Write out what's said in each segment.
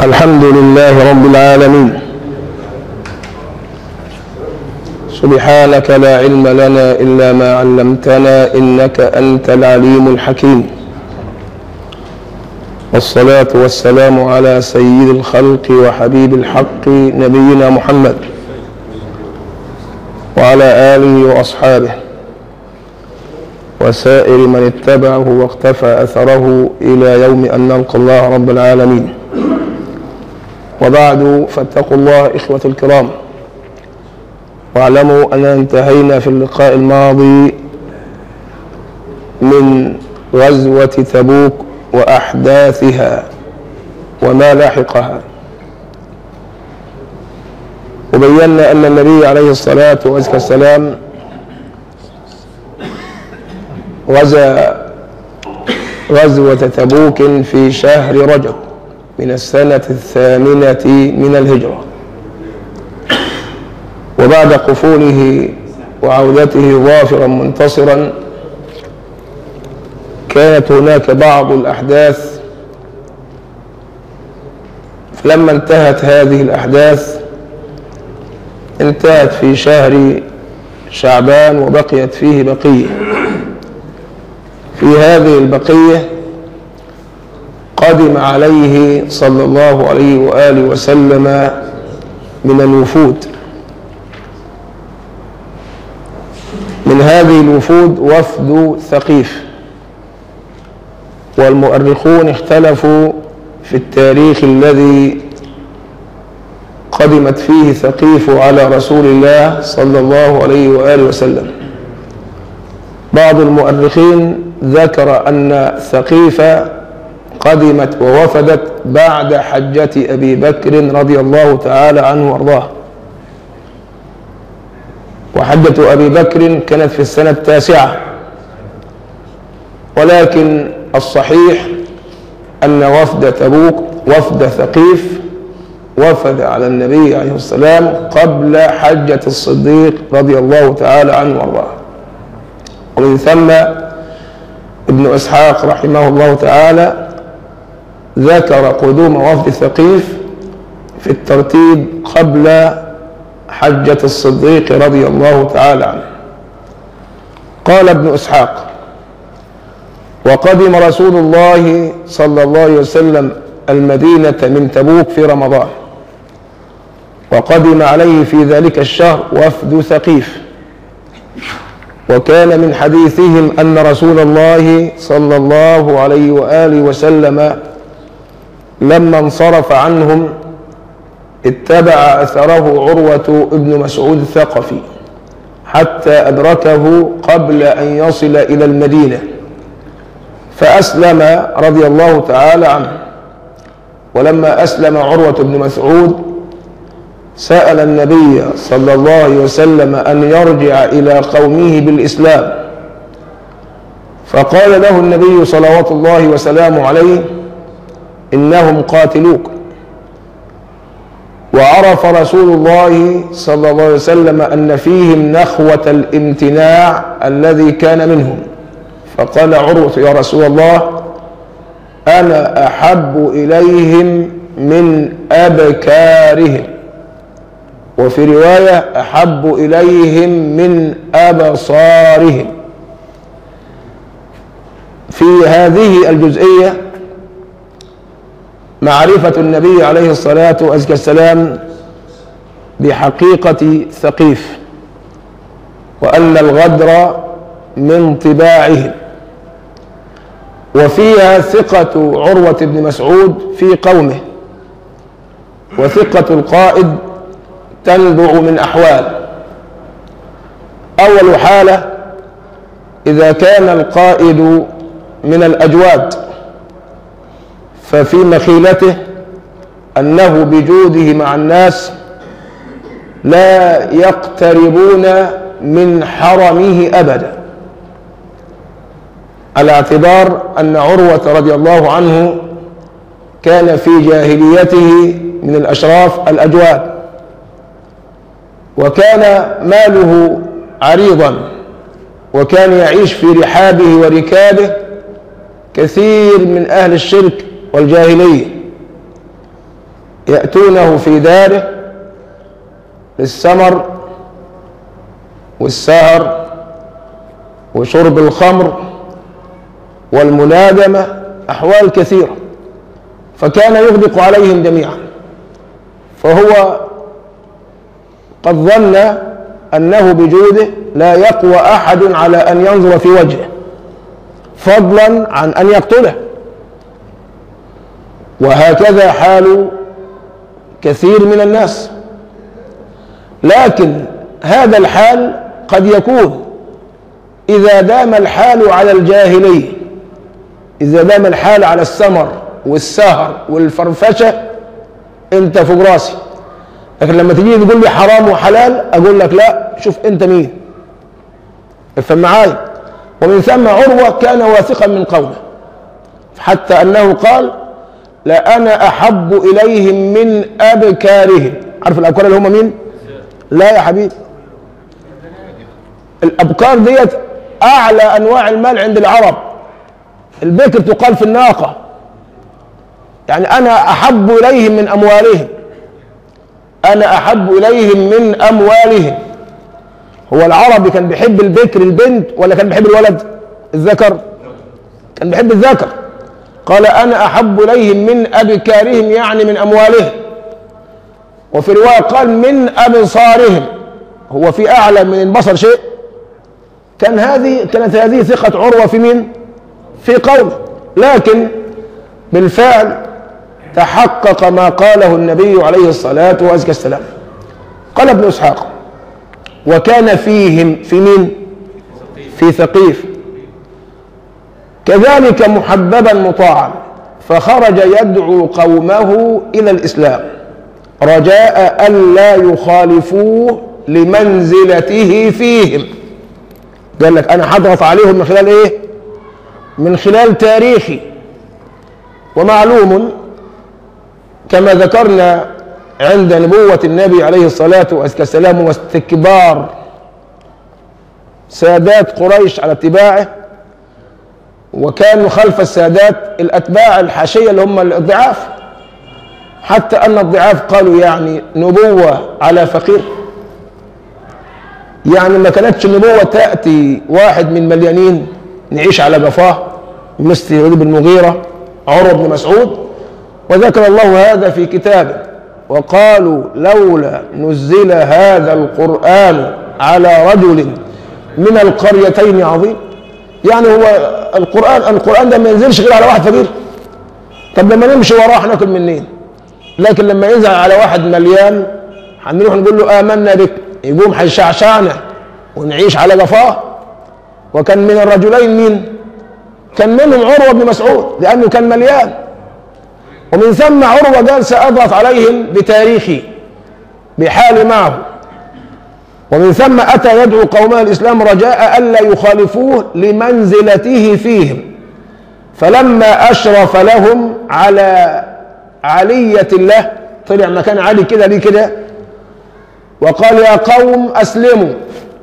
الحمد لله رب العالمين سبحانك لا علم لنا إلا ما علمتنا إنك أنت العليم الحكيم والصلاة والسلام على سيد الخلق وحبيب الحق نبينا محمد وعلى آله وأصحابه وسائر من اتبعه واقتفى أثره إلى يوم أن نلقى الله رب العالمين وبعد فاتقوا الله إخوة الكرام واعلموا أننا انتهينا في اللقاء الماضي من غزوة تبوك وأحداثها وما لاحقها وبينا أن النبي عليه الصلاة والسلام غزا غزوة تبوك في شهر رجب من السنة الثامنة من الهجرة وبعد قفوله وعودته ظافرا منتصرا كانت هناك بعض الأحداث فلما انتهت هذه الأحداث انتهت في شهر شعبان وبقيت فيه بقية في هذه البقية قدم عليه صلى الله عليه وآله وسلم من الوفود من هذه الوفود وفد ثقيف والمؤرخون اختلفوا في التاريخ الذي قدمت فيه ثقيف على رسول الله صلى الله عليه وآله وسلم بعض المؤرخين ذكر أن ثقيف قدمت ووفدت بعد حجة أبي بكر رضي الله تعالى عنه وارضاه وحجة أبي بكر كانت في السنة التاسعة ولكن الصحيح أن وفد تبوك وفد ثقيف وفد على النبي عليه السلام قبل حجة الصديق رضي الله تعالى عنه وارضاه ومن ثم ابن إسحاق رحمه الله تعالى ذكر قدوم وفد ثقيف في الترتيب قبل حجة الصديق رضي الله تعالى عنه قال ابن إسحاق وقدم رسول الله صلى الله عليه وسلم المدينة من تبوك في رمضان وقدم عليه في ذلك الشهر وفد ثقيف وكان من حديثهم أن رسول الله صلى الله عليه وآله وسلم لما انصرف عنهم اتبع أثره عروة ابن مسعود الثقفي حتى أدركه قبل أن يصل إلى المدينة فأسلم رضي الله تعالى عنه ولما أسلم عروة بن مسعود سأل النبي صلى الله عليه وسلم أن يرجع إلى قومه بالإسلام فقال له النبي صلوات الله وسلامه عليه إنهم قاتلوك وعرف رسول الله صلى الله عليه وسلم أن فيهم نخوة الامتناع الذي كان منهم فقال عروة يا رسول الله أنا أحب إليهم من أبكارهم وفي رواية أحب إليهم من أبصارهم في هذه الجزئية معرفة النبي عليه الصلاة والسلام بحقيقة ثقيف وأن الغدر من طباعهم وفيها ثقة عروة بن مسعود في قومه وثقة القائد تنبع من أحوال أول حالة إذا كان القائد من الأجواد ففي مخيلته أنه بجوده مع الناس لا يقتربون من حرمه أبدا على اعتبار أن عروة رضي الله عنه كان في جاهليته من الأشراف الأجواد وكان ماله عريضا وكان يعيش في رحابه وركابه كثير من أهل الشرك والجاهلية يأتونه في داره للسمر والسهر وشرب الخمر والمنادمة أحوال كثيرة فكان يغدق عليهم جميعا فهو قد ظن أنه بجوده لا يقوى أحد على أن ينظر في وجهه فضلا عن أن يقتله وهكذا حال كثير من الناس لكن هذا الحال قد يكون إذا دام الحال على الجاهلية إذا دام الحال على السمر والسهر والفرفشة أنت فوق راسي لكن لما تجي تقول لي حرام وحلال أقول لك لا شوف أنت مين افهم معايا ومن ثم عروة كان واثقا من قومه حتى أنه قال لأنا أحب إليهم من أبكارهم عارف الأبكار اللي هم مين؟ لا يا حبيبي الأبكار ديت أعلى أنواع المال عند العرب البكر تقال في الناقة يعني أنا أحب إليهم من أموالهم أنا أحب إليهم من أموالهم هو العربي كان بيحب البكر البنت ولا كان بيحب الولد الذكر كان بيحب الذكر قال أنا أحب إليهم من أبكارهم يعني من أموالهم وفي رواية قال من أبصارهم هو في أعلى من البصر شيء كان هذه كانت هذه ثقة عروة في مين؟ في قومه لكن بالفعل تحقق ما قاله النبي عليه الصلاة والسلام قال ابن إسحاق وكان فيهم في مين؟ في ثقيف كذلك محببا مطاعا فخرج يدعو قومه إلى الإسلام رجاء ألا يخالفوه لمنزلته فيهم قال لك أنا هضغط عليهم من خلال إيه؟ من خلال تاريخي ومعلوم كما ذكرنا عند نبوة النبي عليه الصلاة والسلام واستكبار سادات قريش على اتباعه وكانوا خلف السادات الأتباع الحاشية اللي هم الضعاف حتى أن الضعاف قالوا يعني نبوة على فقير يعني ما كانتش النبوة تأتي واحد من مليانين نعيش على جفاه مثل وليد بن المغيرة عروة بن مسعود وذكر الله هذا في كتابه وقالوا لولا نزل هذا القرآن على رجل من القريتين عظيم يعني هو القرآن القرآن ده ما ينزلش غير على واحد فقير طب لما نمشي وراه هناكل منين لكن لما ينزل على واحد مليان هنروح نقول له آمنا بك يقوم هيشعشعنا ونعيش على جفاه وكان من الرجلين مين كان منهم عروة بن مسعود لأنه كان مليان ومن ثم عروة قال سأضغط عليهم بتاريخي بحالي معه ومن ثم أتى يدعو قومه الإسلام رجاء ألا يخالفوه لمنزلته فيهم فلما أشرف لهم على علية الله طلع مكان عالي كده ليه كده وقال يا قوم أسلموا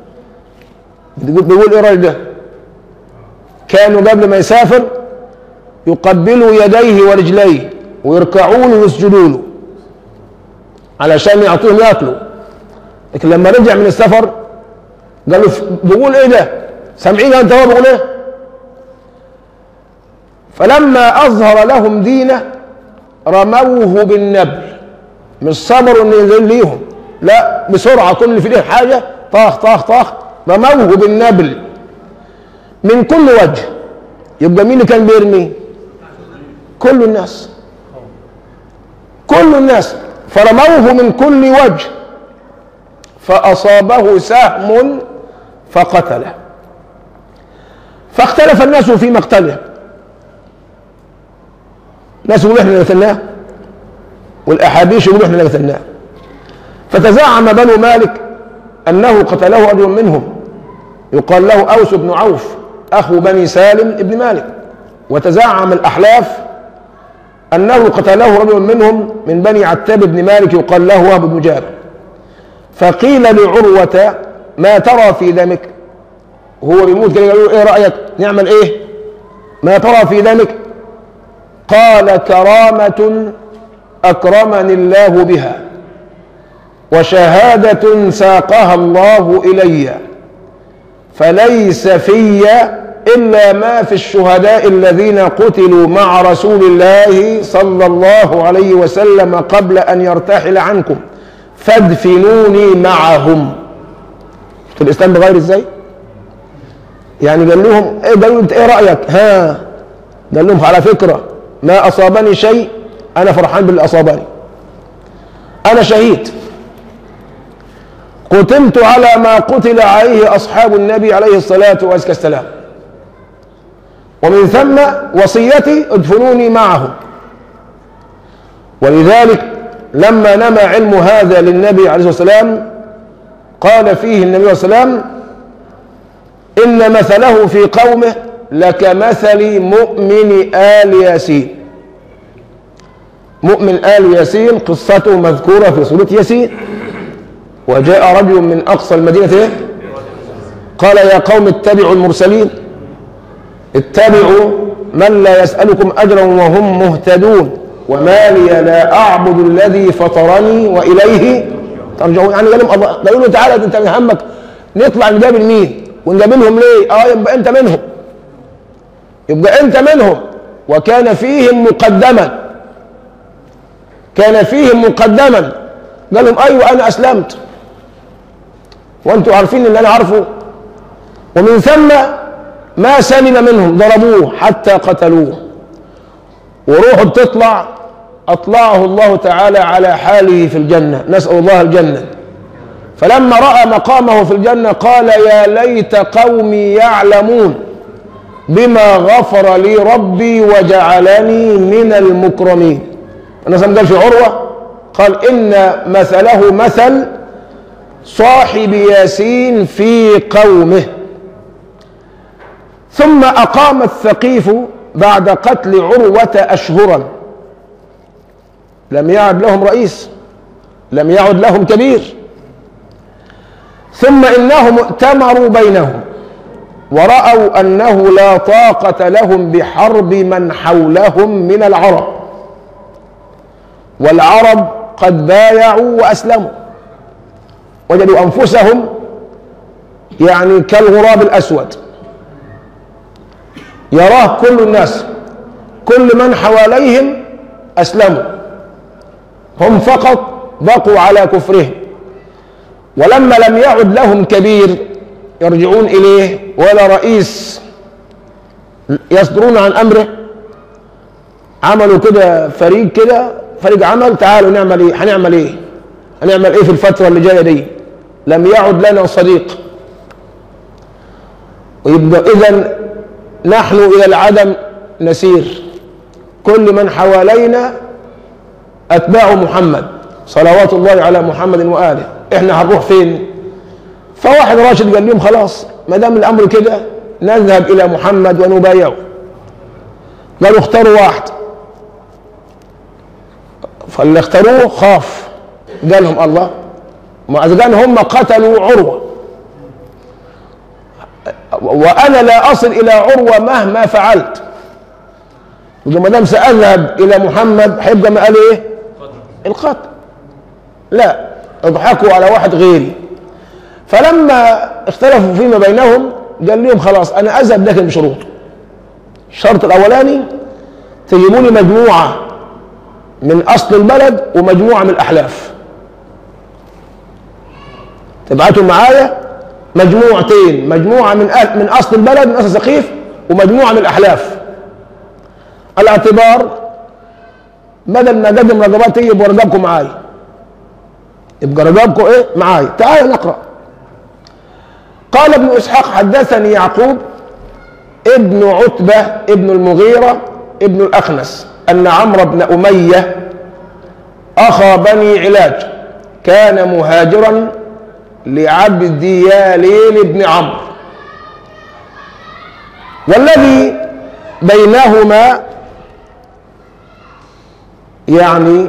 بيقول إيه الراجل ده كانوا قبل ما يسافر يقبلوا يديه ورجليه ويركعوا له ويسجدوا له علشان يعطوهم ياكلوا لكن لما رجع من السفر قالوا بيقول ايه ده سامعين انت هو بيقول ايه فلما اظهر لهم دينه رموه بالنبل مش صبروا ان ينزل ليهم لا بسرعه كل اللي في ايديه حاجه طاخ طاخ طاخ رموه بالنبل من كل وجه يبقى مين اللي كان بيرمي كل الناس كل الناس فرموه من كل وجه فأصابه سهم فقتله فاختلف الناس في مقتله ناس يقولوا احنا اللي قتلناه والاحابيش يقولوا احنا اللي قتلناه فتزعم بنو مالك انه قتله رجل منهم يقال له اوس بن عوف اخو بني سالم بن مالك وتزعم الاحلاف انه قتله رجل منهم من بني عتاب بن مالك يقال له وهب بن جابر فقيل لعروة ما ترى في دمك هو بيموت كده قالوا ايه رأيك نعمل ايه ما ترى في دمك قال كرامة أكرمني الله بها وشهادة ساقها الله إلي فليس في إلا ما في الشهداء الذين قتلوا مع رسول الله صلى الله عليه وسلم قبل أن يرتحل عنكم فادفنوني معهم شفت الإسلام بغير إزاي يعني قال لهم إيه قالوا أنت إيه رأيك ها قال لهم على فكرة ما أصابني شيء أنا فرحان باللي أصابني أنا شهيد قتلت على ما قتل عليه أصحاب النبي عليه الصلاة والسلام ومن ثم وصيتي ادفنوني معهم ولذلك لما نمى علم هذا للنبي عليه الصلاة والسلام قال فيه النبي صلى الله عليه وسلم إن مثله في قومه لكمثل مؤمن آل ياسين مؤمن آل ياسين قصته مذكورة في سورة ياسين وجاء رجل من أقصى المدينة إيه؟ قال يا قوم اتبعوا المرسلين اتبعوا من لا يسألكم أجرا وهم مهتدون وما لي لا أعبد الذي فطرني وإليه ترجعون يعني قال لهم الله قالوا له تعالى أنت من همك نطلع نقابل مين ونقابلهم ليه؟ اه يبقى أنت منهم يبقى أنت منهم وكان فيهم مقدما كان فيهم مقدما قال لهم أيوة أنا أسلمت وأنتم عارفين اللي أنا عارفه ومن ثم ما سلم منهم ضربوه حتى قتلوه وروحه بتطلع أطلعه الله تعالى على حاله في الجنة نسأل الله الجنة فلما رأى مقامه في الجنة قال يا ليت قومي يعلمون بما غفر لي ربي وجعلني من المكرمين الناس قال في عروة قال إن مثله مثل صاحب ياسين في قومه ثم أقام الثقيف بعد قتل عروة أشهرا لم يعد لهم رئيس لم يعد لهم كبير ثم إنهم ائتمروا بينهم ورأوا أنه لا طاقة لهم بحرب من حولهم من العرب والعرب قد بايعوا وأسلموا وجدوا أنفسهم يعني كالغراب الأسود يراه كل الناس كل من حواليهم أسلموا هم فقط بقوا على كفرهم ولما لم يعد لهم كبير يرجعون إليه ولا رئيس يصدرون عن أمره عملوا كده فريق كده فريق عمل تعالوا نعمل ايه هنعمل ايه هنعمل ايه في الفترة اللي جاية دي لم يعد لنا صديق ويبقى إذا نحن إلى العدم نسير كل من حوالينا أتباع محمد صلوات الله على محمد وآله إحنا هنروح فين فواحد راشد قال لهم خلاص ما دام الأمر كده نذهب إلى محمد ونبايعه قالوا اختاروا واحد فاللي اختاروه خاف قال لهم الله ما إذا كان هم قتلوا عروة وأنا لا أصل إلى عروة مهما فعلت يبقى ما دام سأذهب إلى محمد هيبقى ما قال إيه؟ القتل لا اضحكوا على واحد غيري فلما اختلفوا فيما بينهم قال لهم خلاص أنا أذهب لكن بشروط الشرط الأولاني تجيبوا لي مجموعة من أصل البلد ومجموعة من الأحلاف تبعتوا معايا مجموعتين مجموعة من أهل من أصل البلد من أصل ثقيف ومجموعة من الأحلاف الاعتبار بدل ما اقدم رقبات يبقى رقبكم معايا يبقى رقبكم ايه معايا تعالوا نقرا قال ابن اسحاق حدثني يعقوب ابن عتبه ابن المغيره ابن الاخنس ان عمرو بن اميه اخا بني علاج كان مهاجرا لعبد ياليل بن عمرو والذي بينهما يعني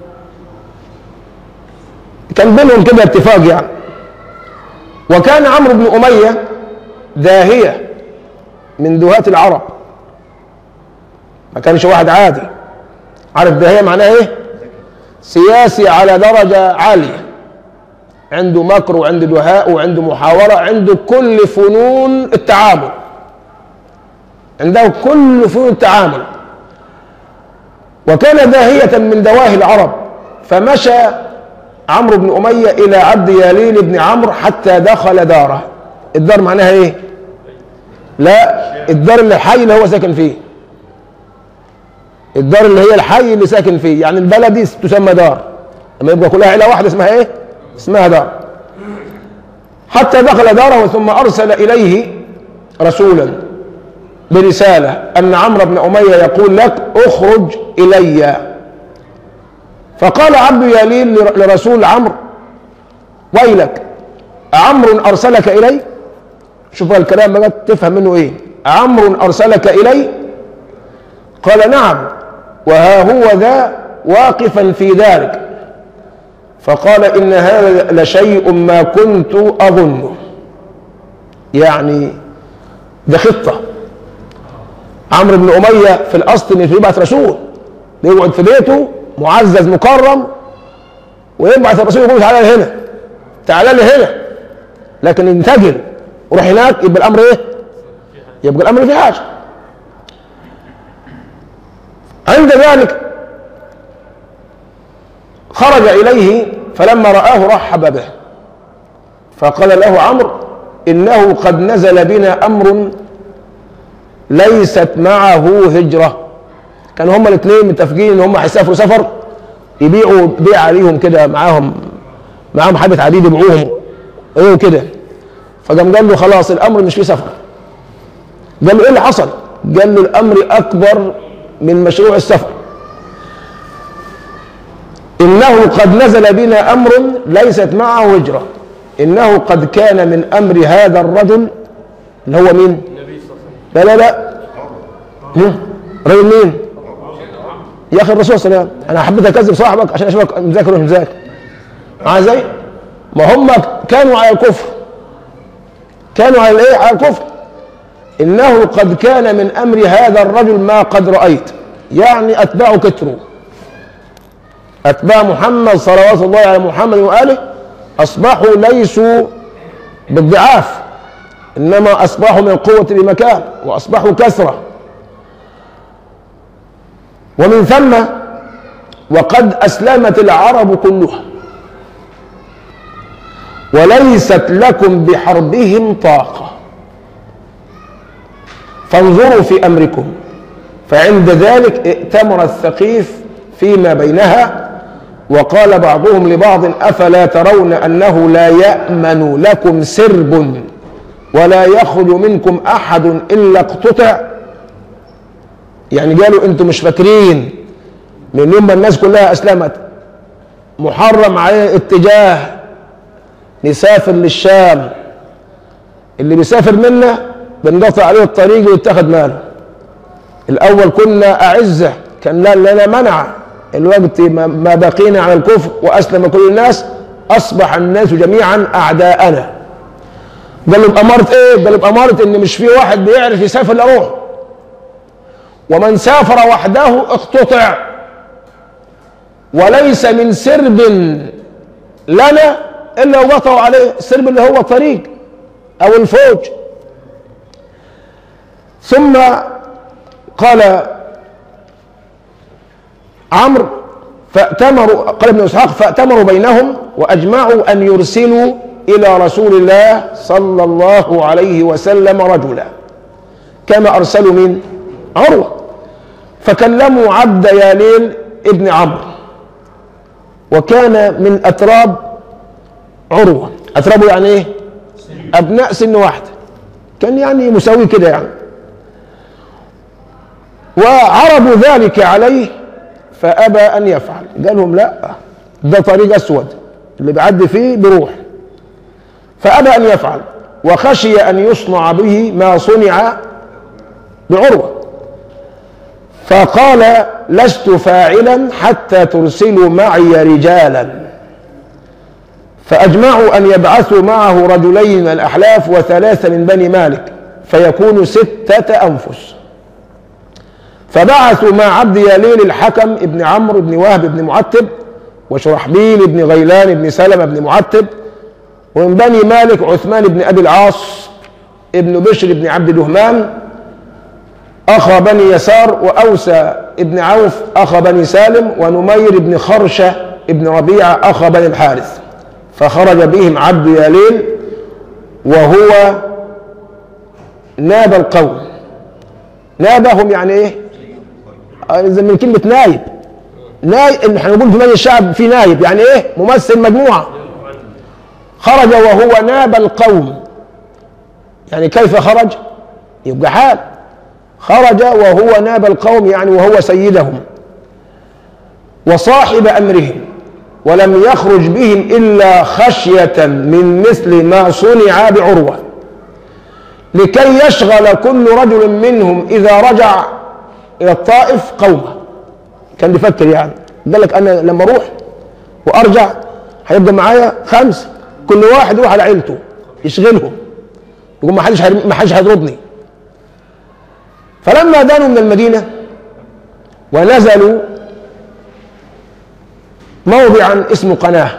كان بينهم كده اتفاق يعني وكان عمرو بن أمية داهية من دهاة العرب ما كانش واحد عادي عارف داهية معناها ايه سياسي على درجة عالية عنده مكر وعنده دهاء وعنده محاورة عنده كل فنون التعامل عنده كل فنون التعامل وكان داهية من دواهي العرب فمشى عمرو بن أمية إلى عبد يالين بن عمرو حتى دخل داره الدار معناها إيه؟ لا الدار اللي الحي اللي هو ساكن فيه الدار اللي هي الحي اللي ساكن فيه يعني البلد دي تسمى دار لما يبقى كلها عيله واحده اسمها ايه اسمها دار حتى دخل داره ثم ارسل اليه رسولا برساله ان عمرو بن اميه يقول لك اخرج الي فقال عبد يالين لرسول عمرو ويلك عمرو ارسلك الي شوف الكلام بقى تفهم منه ايه عمرو ارسلك الي قال نعم وها هو ذا واقفا في ذلك فقال ان هذا لشيء ما كنت اظنه يعني ده خطه عمرو بن اميه في الاصل انه يبعث رسول يقعد في بيته معزز مكرم ويبعث الرسول يقول تعالى هنا تعالى لي هنا لكن انتجل وروح هناك يبقى الامر ايه؟ يبقى الامر في حاجه عند ذلك خرج إليه فلما رآه رحب به فقال له عمرو إنه قد نزل بنا أمر ليست معه هجرة كانوا هما الاثنين متفقين ان هم هيسافروا سفر يبيعوا بيع عليهم كده معاهم معاهم حبة عبيد يبيعوهم ايه كده فقام قال له خلاص الامر مش فيه سفر قال له ايه اللي حصل؟ قال له الامر اكبر من مشروع السفر إنه قد نزل بنا أمر ليست معه هجرة إنه قد كان من أمر هذا الرجل اللي هو مين؟ لا لا لا هم؟ رجل مين؟ يا أخي الرسول صلى الله عليه وسلم أنا حبيت أكذب صاحبك عشان أشوفك مذاكر ولا مش مذاكر معايا ازاي؟ ما هم كانوا على الكفر كانوا على الايه؟ على الكفر إنه قد كان من أمر هذا الرجل ما قد رأيت يعني أتباعه كتروا أتباع محمد صلوات الله على محمد وآله أصبحوا ليسوا بالضعاف إنما أصبحوا من القوة بمكان وأصبحوا كثرة ومن ثم وقد أسلمت العرب كلها وليست لكم بحربهم طاقة فانظروا في أمركم فعند ذلك ائتمر الثقيف فيما بينها وقال بعضهم لبعض افلا ترون انه لا يامن لكم سرب ولا يخرج منكم احد الا اقتطع يعني قالوا انتم مش فاكرين من يوم ما الناس كلها اسلمت محرم عليه اتجاه نسافر للشام اللي بيسافر منا بنقطع عليه الطريق ويتخذ ماله الاول كنا اعزه كان لنا منع الوقت ما بقينا على الكفر واسلم كل الناس اصبح الناس جميعا اعداءنا قال له باماره ايه؟ قال له باماره ان مش في واحد بيعرف يسافر الا روح ومن سافر وحده اقتطع وليس من سرب لنا الا وقطعوا عليه السرب اللي هو الطريق او الفوج ثم قال عمرو فأتمروا قال ابن إسحاق فأتمروا بينهم وأجمعوا أن يرسلوا إلى رسول الله صلى الله عليه وسلم رجلا كما أرسلوا من عروة فكلموا عبد ياليل ابن عمرو وكان من أتراب عروة أترابه يعني إيه؟ أبناء سن واحد كان يعني مساوي كده يعني وعرضوا ذلك عليه فأبى أن يفعل قال لهم لا ده طريق أسود اللي بيعدي فيه بروح فأبى أن يفعل وخشي أن يصنع به ما صنع بعروة فقال لست فاعلا حتى ترسلوا معي رجالا فأجمعوا أن يبعثوا معه رجلين من الأحلاف وثلاثة من بني مالك فيكون ستة أنفس فبعثوا مع عبد ياليل الحكم ابن عمرو بن وهب بن معتب وشرحبيل بن غيلان بن سلمة بن معتب ومن بني مالك عثمان بن أبي العاص ابن بشر بن عبد الرحمن أخا بني يسار وأوسى بن عوف أخا بني سالم ونمير بن خرشة بن ربيعة أخا بني الحارث فخرج بهم عبد ياليل وهو ناب القوم نابهم يعني ايه آه، زي من كلمة نايب نايب احنا نقول في مجلس الشعب في نايب يعني ايه ممثل مجموعة خرج وهو ناب القوم يعني كيف خرج يبقى حال خرج وهو ناب القوم يعني وهو سيدهم وصاحب امرهم ولم يخرج بهم الا خشيه من مثل ما صنع بعروه لكي يشغل كل رجل منهم اذا رجع الى الطائف قومه كان بيفكر يعني قال لك انا لما اروح وارجع هيبقى معايا خمسه كل واحد يروح على عيلته يشغلهم يقول ما حدش ما حدش هيضربني فلما دانوا من المدينه ونزلوا موضعا اسمه قناه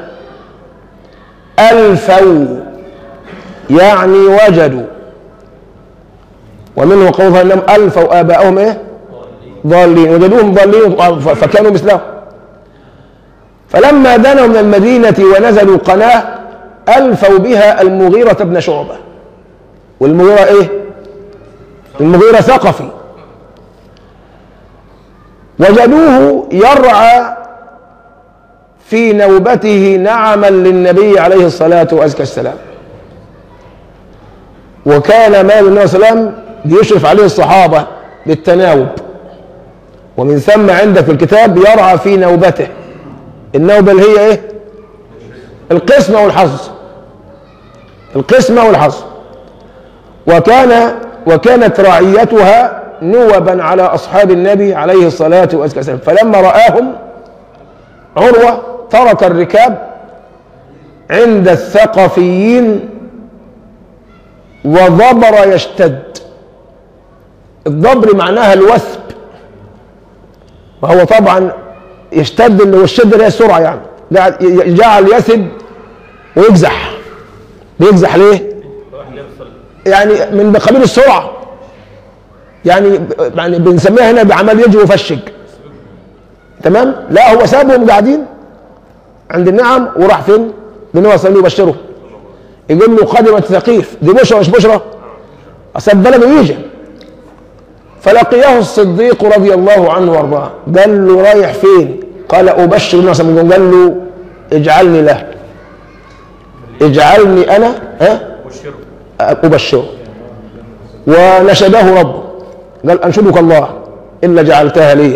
الفوا يعني وجدوا ومنه قول انهم الفوا اباءهم ايه ضالين وجدوهم ضالين فكانوا مثلهم فلما دنوا من المدينة ونزلوا قناة ألفوا بها المغيرة بن شعبة والمغيرة إيه؟ المغيرة ثقفي وجدوه يرعى في نوبته نعما للنبي عليه الصلاة والسلام وكان مال النبي صلى الله عليه وسلم بيشرف عليه الصحابة بالتناوب ومن ثم عندك في الكتاب يرعى في نوبته النوبة اللي هي ايه القسمة والحظ القسمة والحظ وكان وكانت رعيتها نوبا على أصحاب النبي عليه الصلاة والسلام فلما رآهم عروة ترك الركاب عند الثقفيين وضبر يشتد الضبر معناها الوثب وهو طبعا يشتد اللي هو الشده اللي هي السرعه يعني جعل جعل يثب ويجزح بيجزح ليه؟ يعني من قبيل السرعه يعني يعني بنسميها هنا بعمل يجي وفشج تمام؟ لا هو سابهم قاعدين عند النعم وراح فين؟ بالنبي صلى الله عليه وسلم يبشره يقول له قدمت ثقيف دي بشرى مش بشرى اصل البلد يجي فلقيه الصديق رضي الله عنه وارضاه قال له رايح فين قال ابشر الناس قال له اجعلني له اجعلني انا ها ابشره ونشده ربه قال انشدك الله الا جعلتها لي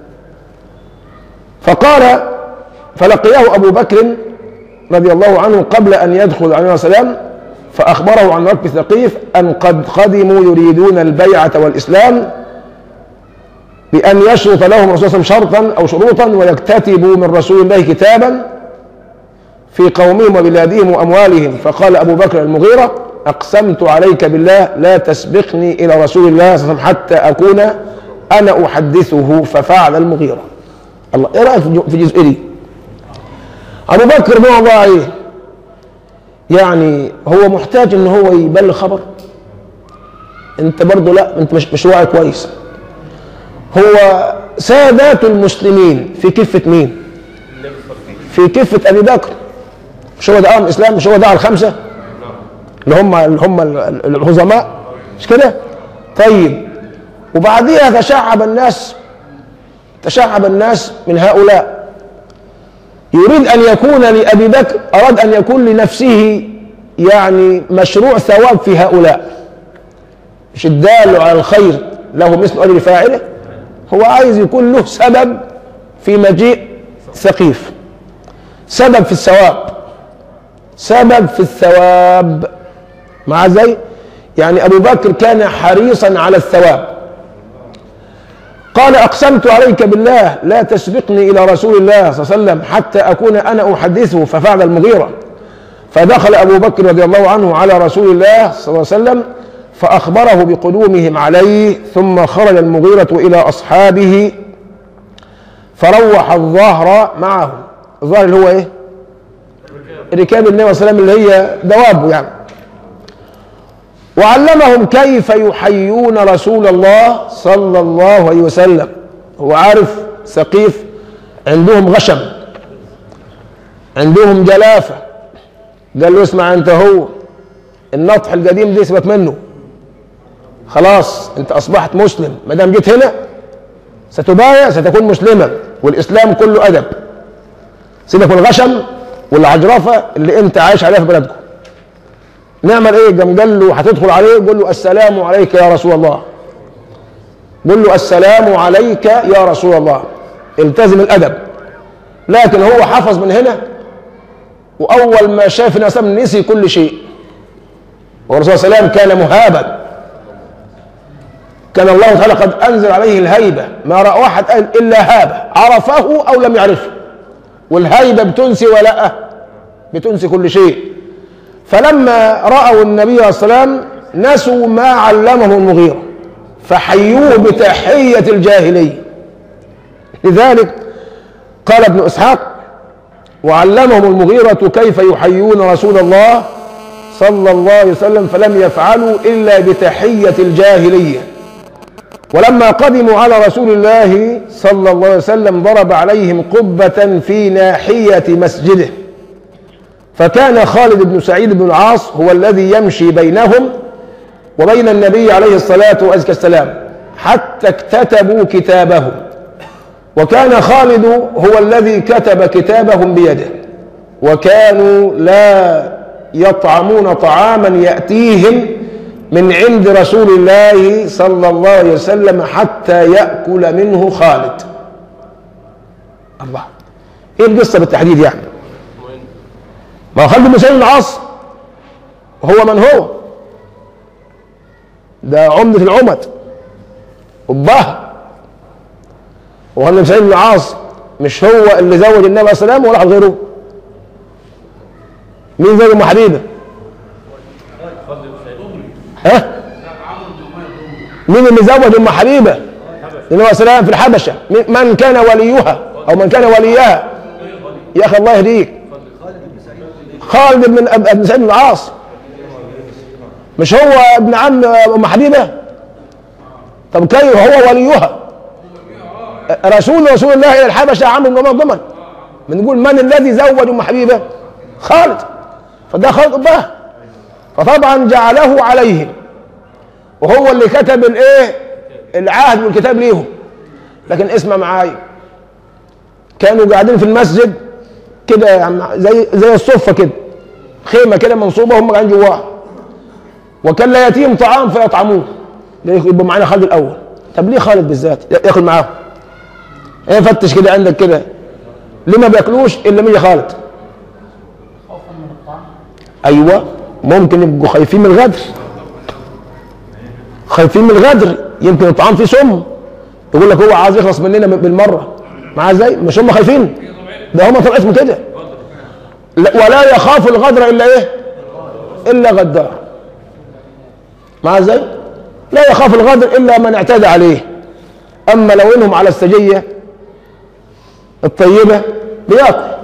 فقال فلقيه ابو بكر رضي الله عنه قبل ان يدخل عليه السلام فاخبره عن ركب ثقيف ان قد قدموا يريدون البيعه والاسلام بأن يشرط لهم الرسول صلى الله عليه وسلم شرطا أو شروطا ويكتتبوا من رسول الله كتابا في قومهم وبلادهم وأموالهم فقال أبو بكر المغيرة أقسمت عليك بالله لا تسبقني إلى رسول الله صلى الله عليه وسلم حتى أكون أنا أحدثه ففعل المغيرة الله إيه رأيك في الجزء دي أبو بكر ما الله إيه يعني هو محتاج إن هو يبلغ خبر أنت برضه لا أنت مش مش واعي كويس هو سادات المسلمين في كفة مين؟ في كفة أبي بكر مش هو دعاء الإسلام مش هو دعاء الخمسة اللي هم اللي هم العظماء مش كده؟ طيب وبعديها تشعب الناس تشعب الناس من هؤلاء يريد أن يكون لأبي بكر أراد أن يكون لنفسه يعني مشروع ثواب في هؤلاء مش الدال على الخير له مثل أجر فاعله هو عايز يكون له سبب في مجيء ثقيف سبب في الثواب سبب في الثواب مع زي يعني أبو بكر كان حريصا على الثواب قال أقسمت عليك بالله لا تسبقني إلى رسول الله صلى الله عليه وسلم حتى أكون أنا أحدثه ففعل المغيرة فدخل أبو بكر رضي الله عنه على رسول الله صلى الله عليه وسلم فأخبره بقدومهم عليه ثم خرج المغيرة إلى أصحابه فروح الظهر معهم الظاهر اللي هو ايه ركاب النبي صلى الله عليه وسلم اللي هي دوابه يعني وعلمهم كيف يحيون رسول الله صلى الله عليه وسلم هو عارف ثقيف عندهم غشم عندهم جلافة قال له اسمع انت هو النطح القديم دي سيبك منه خلاص انت اصبحت مسلم ما دام جيت هنا ستبايع ستكون مسلما والاسلام كله ادب سيبك من الغشم والعجرفه اللي انت عايش عليها في بلدكم نعمل ايه قام قال له هتدخل عليه قول له السلام عليك يا رسول الله قول له السلام عليك يا رسول الله التزم الادب لكن هو حفظ من هنا واول ما شاف الناس نسي كل شيء والرسول صلى الله عليه وسلم كان مهابا كان الله تعالى قد انزل عليه الهيبه ما راى واحد قال الا هابه عرفه او لم يعرفه والهيبه بتنسي ولا بتنسي كل شيء فلما راوا النبي صلى الله عليه وسلم نسوا ما علمه المغيره فحيوه بتحيه الجاهليه لذلك قال ابن اسحاق وعلمهم المغيرة كيف يحيون رسول الله صلى الله عليه وسلم فلم يفعلوا إلا بتحية الجاهلية ولما قدموا على رسول الله صلى الله عليه وسلم ضرب عليهم قبة في ناحية مسجده فكان خالد بن سعيد بن العاص هو الذي يمشي بينهم وبين النبي عليه الصلاة والسلام حتى اكتتبوا كتابه وكان خالد هو الذي كتب كتابهم بيده وكانوا لا يطعمون طعاما يأتيهم من عند رسول الله صلى الله عليه وسلم حتى يأكل منه خالد الله ايه القصة بالتحديد يعني ما خالد بن سعيد العاص هو من هو ده عمدة العمد أباه وخالد بن سعيد بن العاص مش هو اللي زوج النبي عليه السلام ولا حد غيره مين زوج ام حبيبه ها مين اللي زوج ام حبيبه النبي عليه السلام في الحبشه من كان وليها او من كان وليها يا اخي الله يهديك خالد بن ابن سعيد بن العاص مش هو ابن عم ام حبيبه طب كيف هو وليها رسول رسول الله الى الحبشه عمرو بن عمر ضمن بنقول من الذي زوج ام حبيبه خالد فده خالد اباه فطبعا جعله عليهم وهو اللي كتب الايه العهد والكتاب ليهم لكن اسمع معايا كانوا قاعدين في المسجد كده يعني زي زي الصفه كده خيمه كده منصوبه وهم قاعدين جواها وكان لا يتيم طعام فيطعموه يبقى معانا خالد الاول طب ليه خالد بالذات ياكل معاهم ايه فتش كده عندك كده ليه ما بياكلوش الا من خالد ايوه ممكن يبقوا خايفين من الغدر خايفين من الغدر يمكن الطعام فيه سم يقول لك هو عايز يخلص مننا بالمره معاه ازاي مش هم خايفين ده هم طبيعتهم كده ولا يخاف الغدر الا ايه الا غدار معاه ازاي لا يخاف الغدر الا من اعتدى عليه اما لو انهم على السجيه الطيبه بياكل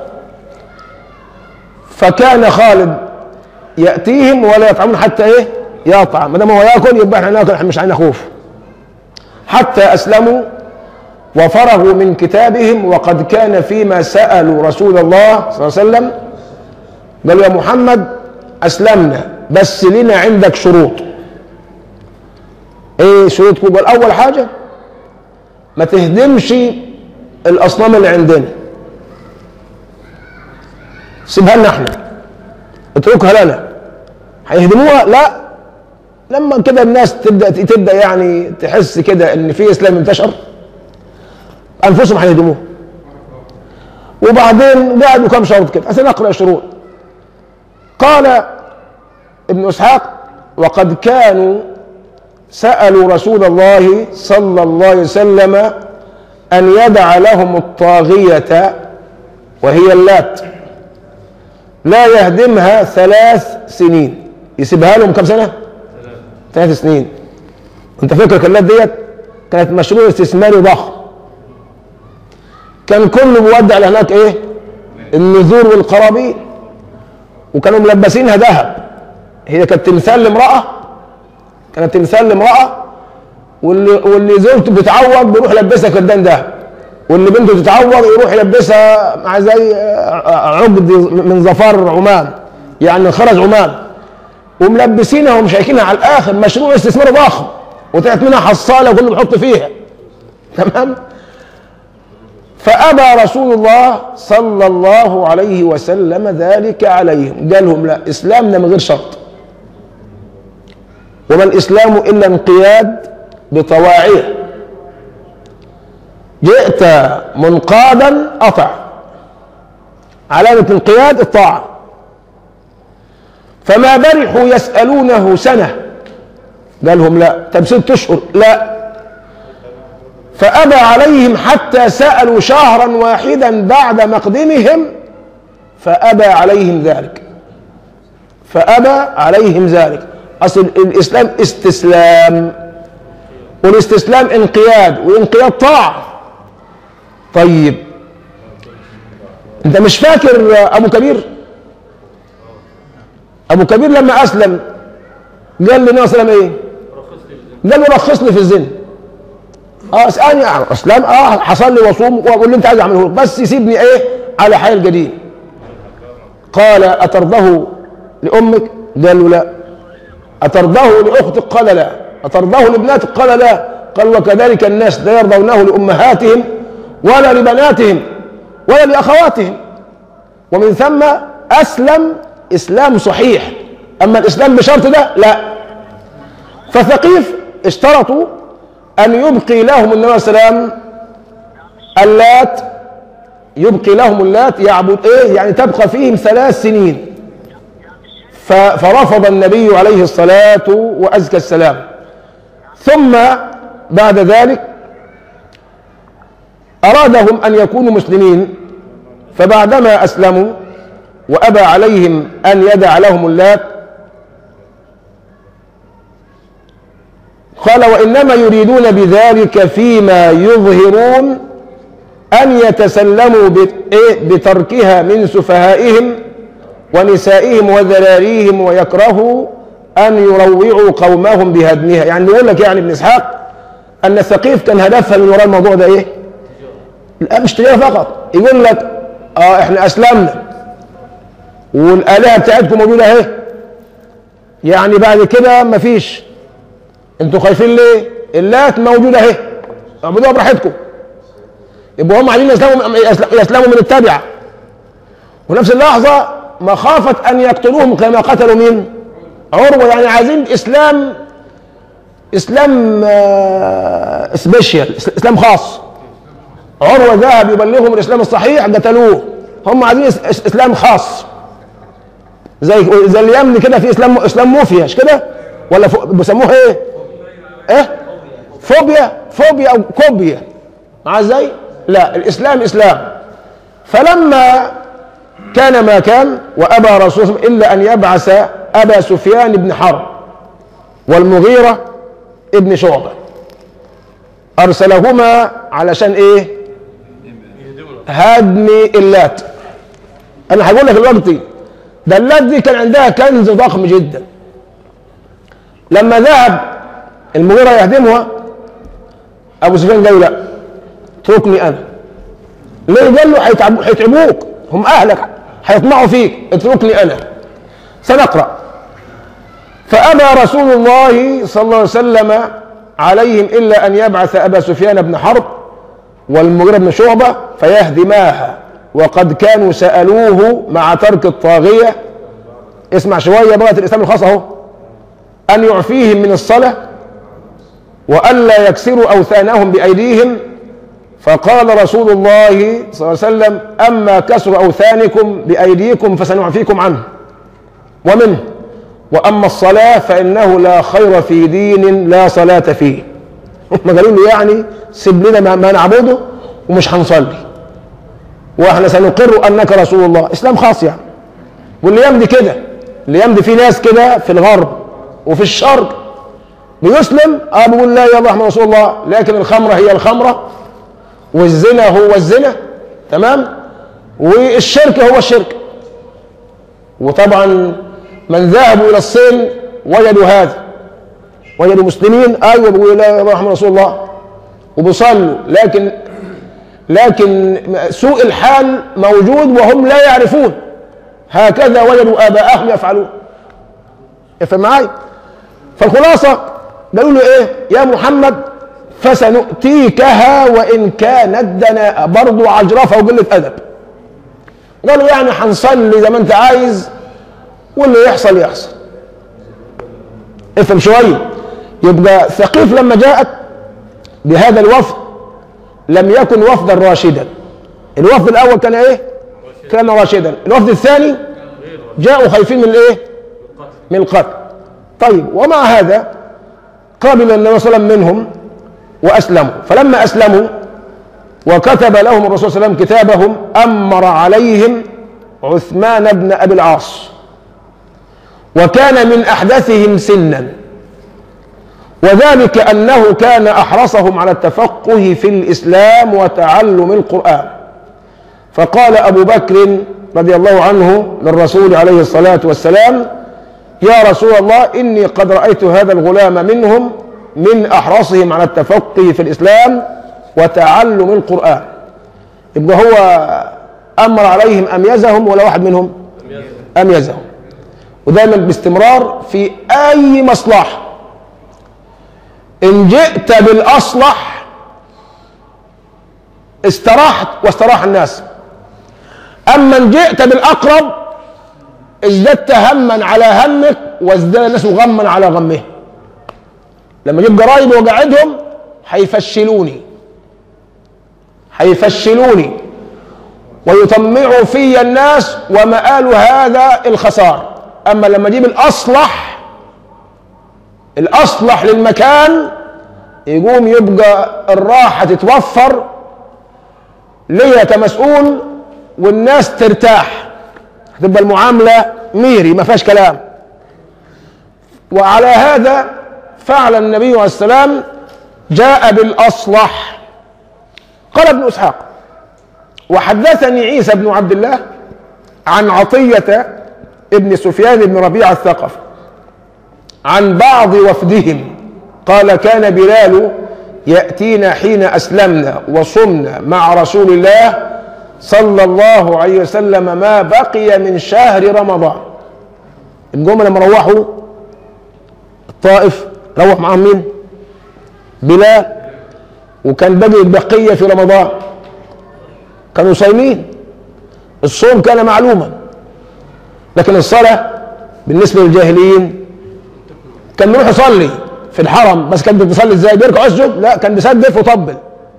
فكان خالد ياتيهم ولا يطعمون حتى ايه يطعم ما دام هو ياكل يبقى احنا ناكل احنا مش هنخوف حتى اسلموا وفرغوا من كتابهم وقد كان فيما سالوا رسول الله صلى الله عليه وسلم قالوا يا محمد اسلمنا بس لنا عندك شروط ايه شروطكم قال اول حاجه ما تهدمش الاصنام اللي عندنا سيبها لنا احنا اتركها لنا هيهدموها لا لما كده الناس تبدا تبدا يعني تحس كده ان في اسلام انتشر انفسهم هيهدموها وبعدين قعدوا كم شرط كده عشان نقرا الشروط قال ابن اسحاق وقد كانوا سالوا رسول الله صلى الله عليه وسلم ان يدع لهم الطاغيه وهي اللات لا يهدمها ثلاث سنين يسيبها لهم كم سنه ثلاث سنين انت فاكر اللات ديت كانت مشروع استثماري ضخم كان كله بيودع لهناك ايه النذور والقرابين وكانوا ملبسينها ذهب هي كانت تمثال لامرأة كانت تمثال لامرأة واللي, واللي زوجته بتعوض بيروح يلبسها كردان ذهب واللي بنته تتعوض يروح يلبسها مع زي عقد من ظفار عمان يعني خرج عمان وملبسينها ومشيكينها على الاخر مشروع استثمار ضخم وطلعت منها حصاله وكله بيحط فيها تمام فابى رسول الله صلى الله عليه وسلم ذلك عليهم قال لهم لا اسلامنا من غير شرط وما الاسلام الا انقياد بطواعيه جئت منقادا اطع علامه انقياد الطاعه فما برحوا يسالونه سنه قال لهم لا طب ست اشهر لا فابى عليهم حتى سالوا شهرا واحدا بعد مقدمهم فابى عليهم ذلك فابى عليهم ذلك اصل الاسلام استسلام والاستسلام انقياد وانقياد طاعه طيب انت مش فاكر ابو كبير ابو كبير لما اسلم قال للنبي صلى الله عليه وسلم ايه قال له رخص لي في الزنا اه اسالني يعني اسلام اه حصل لي واصوم واقول اللي انت عايز اعمله لك بس يسيبني ايه على حال القديم قال اترضه لامك قال له لا اترضه لاختك قال لا اترضه لابناتك قال لا قال وكذلك الناس لا يرضونه لامهاتهم ولا لبناتهم ولا لاخواتهم ومن ثم اسلم اسلام صحيح اما الاسلام بشرط ده لا فثقيف اشترطوا ان يبقي لهم النبي صلى الله عليه وسلم اللات يبقي لهم اللات يعبد ايه يعني تبقى فيهم ثلاث سنين فرفض النبي عليه الصلاة وأزكى السلام ثم بعد ذلك أرادهم أن يكونوا مسلمين فبعدما أسلموا وأبى عليهم أن يدع لهم اللات قال وإنما يريدون بذلك فيما يظهرون أن يتسلموا بتركها من سفهائهم ونسائهم وذراريهم ويكرهوا أن يروعوا قومهم بهدمها يعني يقول لك يعني ابن إسحاق أن الثقيف كان هدفها من وراء الموضوع ده إيه؟ لا مش تجارة فقط يقول لك اه احنا اسلمنا والالهه بتاعتكم موجوده اهي يعني بعد كده مفيش انتوا خايفين ليه؟ اللات موجوده اهي اعبدوها براحتكم يبقوا هم عايزين يسلموا يسلموا من التابعه ونفس اللحظه مخافه ان يقتلوهم كما قتلوا مين؟ عروه يعني عايزين اسلام اسلام آه سبيشال اسلام خاص عروه ذهب يبلغهم الاسلام الصحيح قتلوه هم عايزين اسلام خاص زي زي اليمن كده في اسلام اسلام موفيا مش كده ولا بيسموه ايه ايه فوبيا فوبيا او كوبيا مع ازاي لا الاسلام اسلام فلما كان ما كان وابى رسول الله الا ان يبعث ابا سفيان بن حرب والمغيره ابن شعبه ارسلهما علشان ايه هدم اللات انا هقول لك دلوقتي ده اللات دي كان عندها كنز ضخم جدا لما ذهب المغيرة يهدمها ابو سفيان قال لا اتركني انا ليه قال له هيتعبوك هيتعبوك هم اهلك هيطمعوا فيك اتركني انا سنقرا فابى رسول الله صلى الله عليه وسلم عليهم الا ان يبعث ابا سفيان بن حرب والمغيرة بن شعبة فيهدماها وقد كانوا سألوه مع ترك الطاغية اسمع شوية بغة الإسلام الخاصة اهو أن يعفيهم من الصلاة وألا يكسروا أوثانهم بأيديهم فقال رسول الله صلى الله عليه وسلم أما كسر أوثانكم بأيديكم فسنعفيكم عنه ومنه وأما الصلاة فإنه لا خير في دين لا صلاة فيه هم قالوا له يعني سيب لنا ما, ما نعبده ومش هنصلي واحنا سنقر انك رسول الله اسلام خاص يعني واللي يمضي كده اللي يمضي في ناس كده في الغرب وفي الشرق بيسلم اه بيقول لا يا محمد رسول الله لكن الخمره هي الخمره والزنا هو الزنا تمام والشرك هو الشرك وطبعا من ذهبوا الى الصين وجدوا هذا وجدوا مسلمين ايوه بيقولوا لا يا محمد رسول الله وبيصلوا لكن لكن سوء الحال موجود وهم لا يعرفون هكذا وجدوا اباءهم يفعلون افهم معايا فالخلاصه قالوا له ايه يا محمد فسنؤتيكها وان كانت دناء برضه عجرفه وقله ادب قالوا يعني هنصلي زي ما انت عايز واللي يحصل يحصل افهم شويه يبقى ثقيف لما جاءت بهذا الوفد لم يكن وفدا راشدا الوفد الاول كان ايه كان راشدا الوفد الثاني جاءوا خايفين من الايه من القتل طيب ومع هذا قابل النبي صلى الله عليه وسلم منهم واسلموا فلما اسلموا وكتب لهم الرسول صلى الله عليه وسلم كتابهم امر عليهم عثمان بن ابي العاص وكان من احدثهم سنا وذلك انه كان احرصهم على التفقه في الاسلام وتعلم القران فقال ابو بكر رضي الله عنه للرسول عليه الصلاه والسلام يا رسول الله اني قد رايت هذا الغلام منهم من احرصهم على التفقه في الاسلام وتعلم القران يبقى هو امر عليهم اميزهم ولا واحد منهم اميزهم ودايما باستمرار في اي مصلحه ان جئت بالاصلح استراحت واستراح الناس اما ان جئت بالاقرب ازددت هما على همك وازداد الناس غما على غمهم لما اجيب جرايد وقعدهم هيفشلوني هيفشلوني ويطمعوا في الناس ومآل هذا الخسار اما لما اجيب الاصلح الاصلح للمكان يقوم يبقى الراحه تتوفر ليا كمسؤول والناس ترتاح هتبقى المعامله ميري ما فيهاش كلام وعلى هذا فعل النبي عليه السلام جاء بالاصلح قال ابن اسحاق وحدثني عيسى بن عبد الله عن عطيه ابن سفيان بن ربيعه الثقفي عن بعض وفدهم قال كان بلال ياتينا حين اسلمنا وصمنا مع رسول الله صلى الله عليه وسلم ما بقي من شهر رمضان الجمله لما روحوا الطائف روح معاهم مين بلال وكان باقي البقيه في رمضان كانوا صايمين الصوم كان معلوما لكن الصلاه بالنسبه للجاهليين كان بيروح يصلي في الحرم بس كان بيصلي ازاي بيركع يسجد لا كان بيسدف وطبل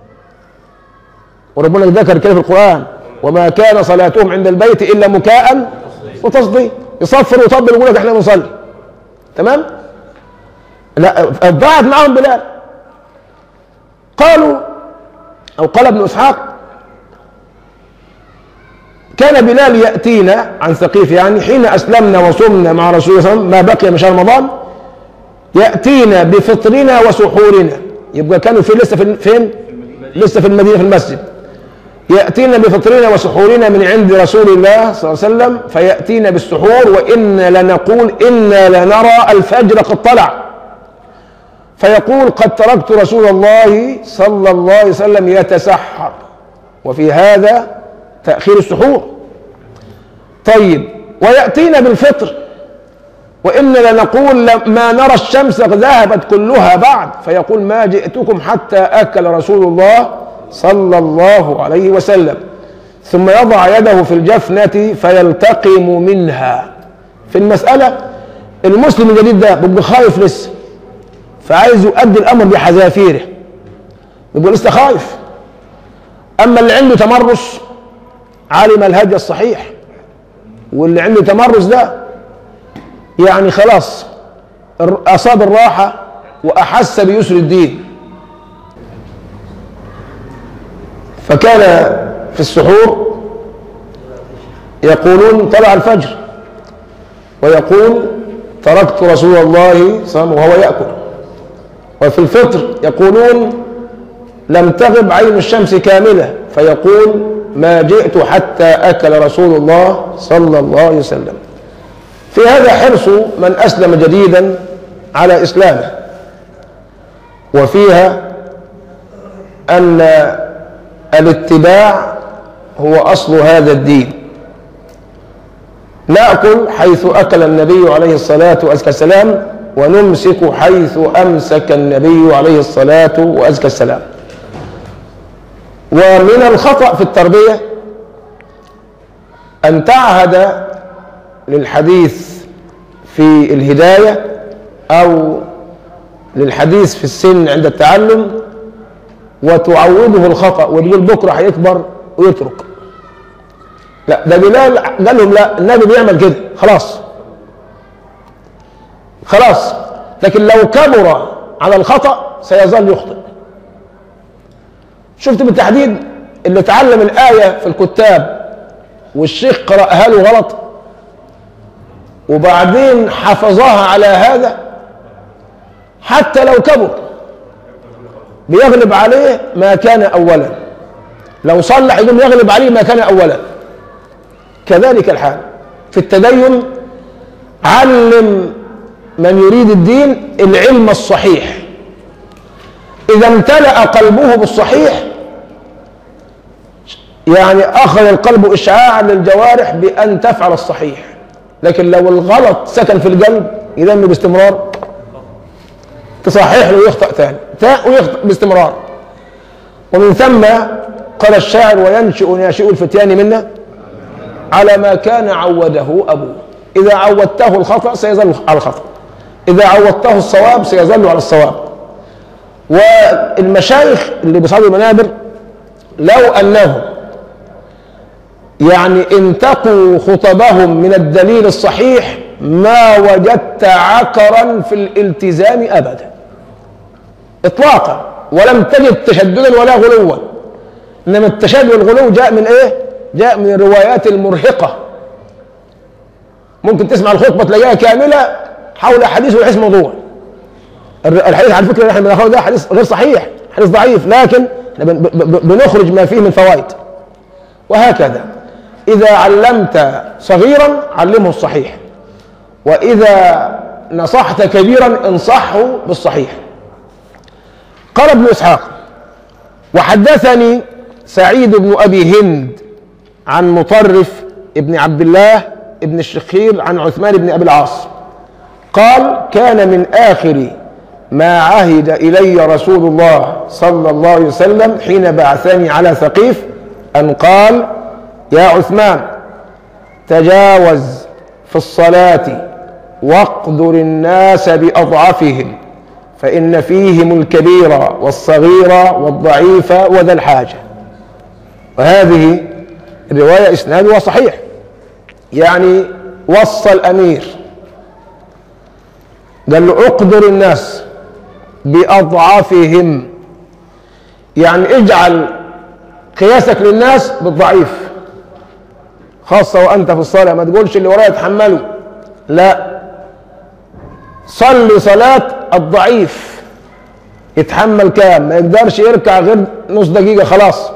وربنا ذكر كده في القران وما كان صلاتهم عند البيت الا مكاء وتصديق يصفر ويطبل ويقول لك احنا بنصلي تمام لا ضاعت معاهم بلال قالوا او قال ابن اسحاق كان بلال ياتينا عن ثقيف يعني حين اسلمنا وصمنا مع رسول الله صلى الله عليه وسلم ما بقي من شهر رمضان ياتينا بفطرنا وسحورنا يبقى كانوا في لسه في فين؟ لسه في المدينه في المسجد ياتينا بفطرنا وسحورنا من عند رسول الله صلى الله عليه وسلم فياتينا بالسحور وانا لنقول انا لنرى الفجر قد طلع فيقول قد تركت رسول الله صلى الله عليه وسلم يتسحر وفي هذا تاخير السحور طيب وياتينا بالفطر وإنا لنقول ما نرى الشمس ذهبت كلها بعد فيقول ما جئتكم حتى أكل رسول الله صلى الله عليه وسلم ثم يضع يده في الجفنة فيلتقم منها في المسألة المسلم الجديد ده بيبقى خايف لسه فعايز يؤدي الأمر بحذافيره بيبقى لسه خايف أما اللي عنده تمرس علم الهدي الصحيح واللي عنده تمرس ده يعني خلاص أصاب الراحة وأحس بيسر الدين فكان في السحور يقولون طلع الفجر ويقول تركت رسول الله صلى الله عليه وسلم وهو يأكل وفي الفطر يقولون لم تغب عين الشمس كاملة فيقول ما جئت حتى أكل رسول الله صلى الله عليه وسلم في هذا حرص من أسلم جديدا على إسلامه وفيها أن الاتباع هو أصل هذا الدين نأكل حيث أكل النبي عليه الصلاة والسلام ونمسك حيث أمسك النبي عليه الصلاة وأزكى السلام ومن الخطأ في التربية أن تعهد للحديث في الهداية أو للحديث في السن عند التعلم وتعوده الخطأ وتقول بكرة هيكبر ويترك لا ده بلال قال لهم لا النبي بيعمل كده خلاص خلاص لكن لو كبر على الخطأ سيظل يخطئ شفت بالتحديد اللي اتعلم الآية في الكتاب والشيخ قرأها له غلط وبعدين حفظها على هذا حتى لو كبر بيغلب عليه ما كان أولا لو صلح يقول يغلب عليه ما كان أولا كذلك الحال في التدين علم من يريد الدين العلم الصحيح إذا امتلأ قلبه بالصحيح يعني أخذ القلب إشعاعا للجوارح بأن تفعل الصحيح لكن لو الغلط سكن في القلب ينمي باستمرار تصحح له ويخطأ ثاني ويخطأ باستمرار ومن ثم قال الشاعر وينشئ ناشئ الفتيان منا على ما كان عوده أبوه إذا عودته الخطأ سيظل على الخطأ إذا عودته الصواب سيظل على الصواب والمشايخ اللي بيصعدوا المنابر لو أنهم يعني انتقوا خطبهم من الدليل الصحيح ما وجدت عكرا في الالتزام أبدا إطلاقا ولم تجد تشددا ولا غلوا إنما التشدد والغلو جاء من إيه؟ جاء من الروايات المرهقة ممكن تسمع الخطبة تلاقيها كاملة حول حديث وليس موضوع الحديث على فكرة احنا بناخده ده حديث غير صحيح حديث ضعيف لكن بنخرج ما فيه من فوائد وهكذا إذا علمت صغيرا علمه الصحيح وإذا نصحت كبيرا انصحه بالصحيح قال ابن إسحاق وحدثني سعيد بن أبي هند عن مطرف ابن عبد الله ابن الشخير عن عثمان بن أبي العاص قال كان من آخر ما عهد إلي رسول الله صلى الله عليه وسلم حين بعثني على ثقيف أن قال يا عثمان تجاوز في الصلاة واقدر الناس بأضعفهم فإن فيهم الكبير والصغير والضعيف وذا الحاجة وهذه الرواية إسنادها صحيح يعني وصى الأمير قال له اقدر الناس بأضعافهم يعني اجعل قياسك للناس بالضعيف خاصة وأنت في الصلاة ما تقولش اللي ورايا يتحملوا لا صلي صلاة الضعيف يتحمل كام ما يقدرش يركع غير نص دقيقة خلاص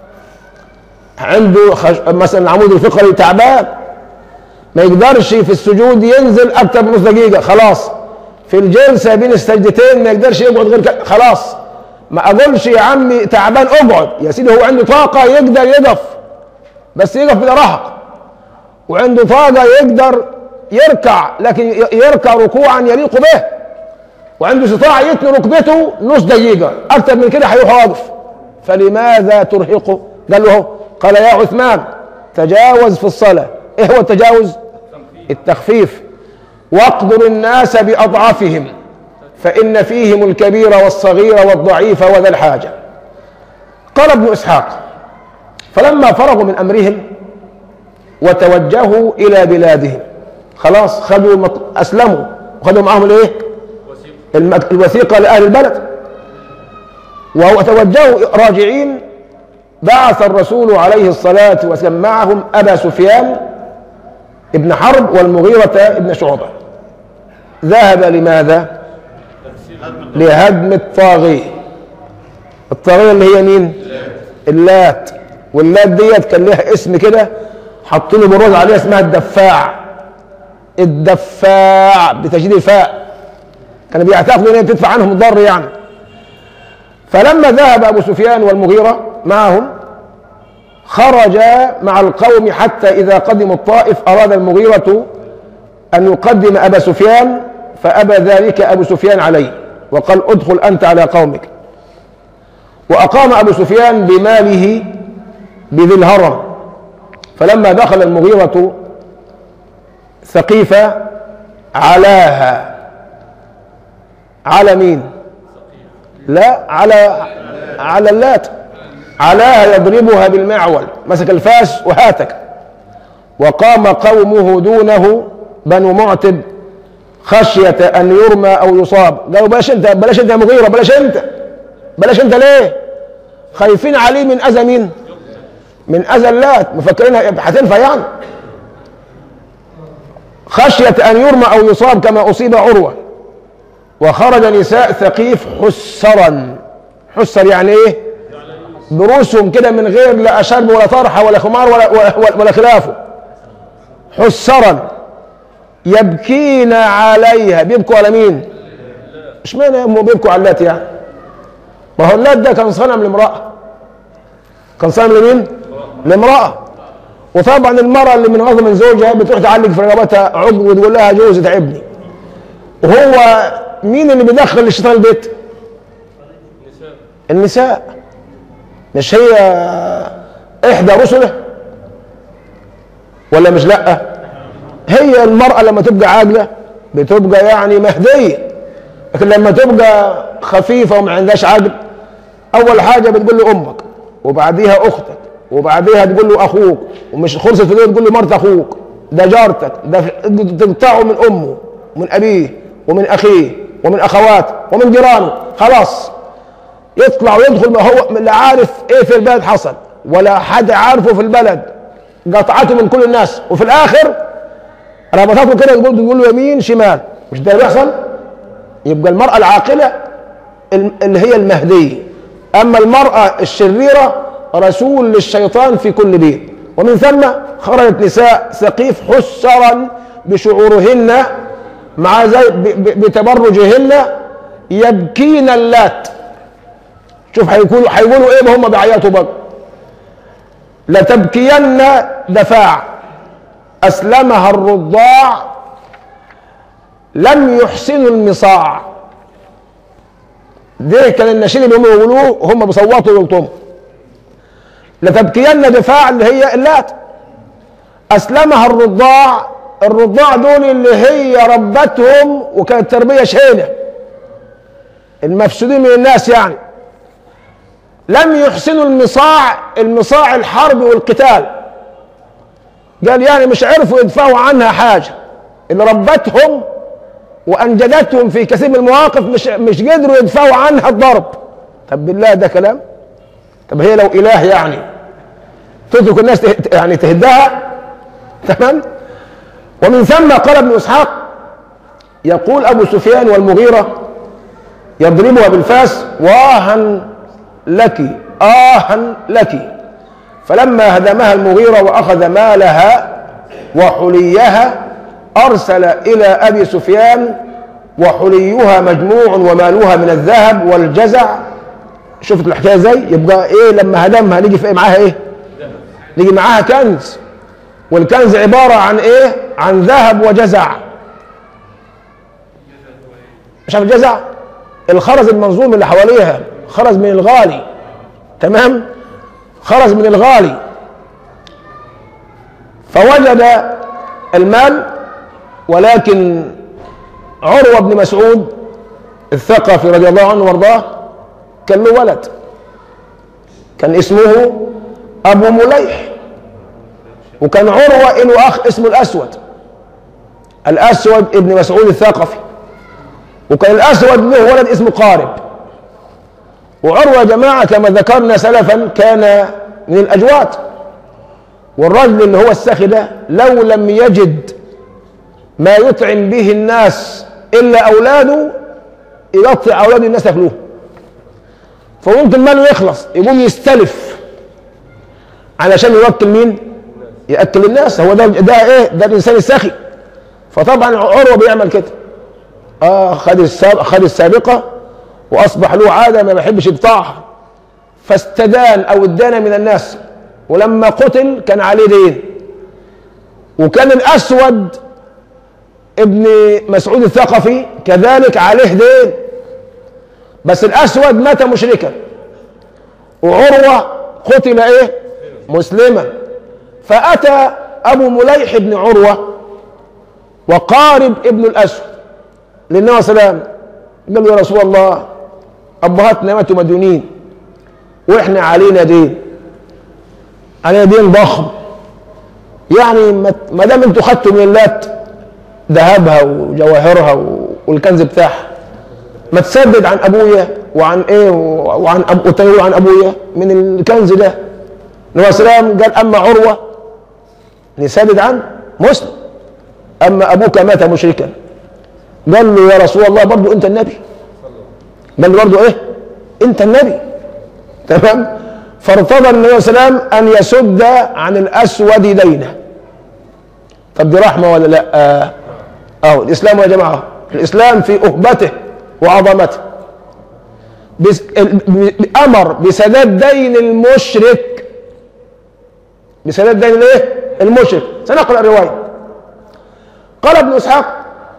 عنده خش... مثلا العمود الفقري تعبان ما يقدرش في السجود ينزل أكتر من نص دقيقة خلاص في الجلسة بين السجدتين ما يقدرش يقعد غير ك... خلاص ما أقولش يا عمي تعبان اقعد يا سيدي هو عنده طاقة يقدر يقف بس يقف بلا رهق وعنده طاقة يقدر يركع لكن يركع ركوعا يليق به وعنده استطاعة يتني ركبته نص دقيقة أكثر من كده هيروح واقف فلماذا ترهقه؟ قال له قال يا عثمان تجاوز في الصلاة إيه هو التجاوز؟ التخفيف واقدر الناس بأضعافهم فإن فيهم الكبير والصغير والضعيف وذا الحاجة قال ابن إسحاق فلما فرغوا من أمرهم وتوجهوا إلى بلادهم خلاص خدوا المط... أسلموا وخدوا معهم الإيه؟ المك... الوثيقة لأهل البلد وتوجهوا راجعين بعث الرسول عليه الصلاة والسلام معهم أبا سفيان ابن حرب والمغيرة ابن شعبة ذهب لماذا؟ لهدم الطاغية الطاغية اللي هي مين؟ اللات واللات ديت كان لها اسم كده حاطين له بروز عليها اسمها الدفاع الدفاع بتشديد الفاء كانوا بيعتقدوا ان هي بتدفع عنهم الضر يعني فلما ذهب ابو سفيان والمغيره معهم خرج مع القوم حتى اذا قدموا الطائف اراد المغيره ان يقدم ابا سفيان فابى ذلك ابو سفيان عليه وقال ادخل انت على قومك واقام ابو سفيان بماله بذي الهرم فلما دخل المغيره ثقيفه علاها على مين لا على على اللات علاها يضربها بالمعول مسك الفاس وهاتك وقام قومه دونه بنو معتب خشية أن يرمى أو يصاب قالوا بلاش أنت بلاش أنت يا مغيرة بلاش أنت بلاش أنت ليه خايفين عليه من أذى مين من أذى اللات مفكرينها هتنفع يعني خشية أن يرمى أو يصاب كما أصيب عروة وخرج نساء ثقيف حسرا حسر يعني ايه بروسهم كده من غير لا شرب ولا طرحه ولا خمار ولا ولا, ولا خلافه حسرا يبكين عليها بيبكوا على مين اشمعنى هم بيبكوا على اللات يعني ما هو اللات ده كان صنم لامراه كان صنم لمين لامراه وطبعا المراه اللي من غضب من زوجها بتروح تعلق في رقبتها عقد وتقول لها جوزي تعبني وهو مين اللي بيدخل الشيطان البيت النساء مش هي احدى رسله ولا مش لا هي المرأة لما تبقى عاقلة بتبقى يعني مهدية لكن لما تبقى خفيفة وما عندهاش عقل أول حاجة بتقول له أمك وبعديها أختك وبعديها تقول له أخوك ومش خلصت في تقول له مرت أخوك ده جارتك ده تقطعه من أمه ومن أبيه ومن أخيه ومن أخواته ومن جيرانه خلاص يطلع ويدخل ما هو لا عارف إيه في البلد حصل ولا حد عارفه في البلد قطعته من كل الناس وفي الآخر ربطته كده تقول تقول له يمين شمال مش ده اللي بيحصل يبقى المرأة العاقلة اللي هي المهدية أما المرأة الشريرة رسول للشيطان في كل بيت ومن ثم خرجت نساء ثقيف حسرا بشعورهن مع زي بتبرجهن يبكين اللات شوف هيقولوا هيقولوا ايه هم بيعيطوا بقى لتبكين دفاع اسلمها الرضاع لم يحسنوا المصاع ده كان النشيد اللي هم يقولوه هم بيصوتوا ويلطموا لتبكين دفاع اللي هي اللات اسلمها الرضاع الرضاع دول اللي هي ربتهم وكانت تربيه شينه المفسودين من الناس يعني لم يحسنوا المصاع المصاع الحرب والقتال قال يعني مش عرفوا يدفعوا عنها حاجه اللي ربتهم وانجدتهم في كثير من المواقف مش مش قدروا يدفعوا عنها الضرب طب بالله ده كلام طب هي لو اله يعني تترك الناس يعني تهدها تمام ومن ثم قال ابن اسحاق يقول ابو سفيان والمغيره يضربها بالفاس واها لك آها لك فلما هدمها المغيرة وأخذ مالها وحليها أرسل إلى أبي سفيان وحليها مجموع ومالها من الذهب والجزع شفت الحكاية ازاي يبقى ايه لما هدمها نيجي في معاها ايه نيجي معاها كنز والكنز عبارة عن ايه عن ذهب وجزع مش عارف الجزع الخرز المنظوم اللي حواليها خرج من الغالي تمام خرج من الغالي فوجد المال ولكن عروة بن مسعود الثقفي رضي الله عنه وارضاه كان له ولد كان اسمه أبو مليح وكان عروة له أخ اسمه الأسود الأسود ابن مسعود الثقفي وكان الأسود له ولد اسمه قارب وعروة يا جماعة كما ذكرنا سلفا كان من الأجواد والرجل اللي هو السخي ده لو لم يجد ما يطعم به الناس إلا أولاده يقطع أولاد الناس ياكلوه فممكن ماله يخلص يقوم يستلف علشان يوكل مين ياكل الناس هو ده ده ايه ده الانسان السخي فطبعا عروه بيعمل كده اه خد السابقه خد السابقه واصبح له عاده ما بيحبش يقطعها فاستدان او ادان من الناس ولما قتل كان عليه دين وكان الاسود ابن مسعود الثقفي كذلك عليه دين بس الاسود مات مشركا وعروه قتل ايه مسلما فاتى ابو مليح بن عروه وقارب ابن الاسود للنبي صلى الله عليه وسلم قال له يا رسول الله ابهاتنا ماتوا مديونين واحنا علينا دين علينا دين ضخم يعني ما دام انتوا خدتوا من اللات ذهبها وجواهرها والكنز بتاعها ما تسدد عن ابويا وعن ايه وعن ابو وعن ابويا من الكنز ده النبي صلى الله عليه وسلم قال اما عروه نسدد عن مسلم اما ابوك مات مشركا قال له يا رسول الله برضه انت النبي قال له برضه ايه انت النبي تمام فارتضى النبي صلى الله عليه وسلم ان يسد عن الاسود دينه طب دي رحمه ولا لا آه. اهو الاسلام يا جماعه الاسلام في اهبته وعظمته بس امر بسداد دين المشرك بسداد دين الايه المشرك سنقرا الروايه قال ابن اسحاق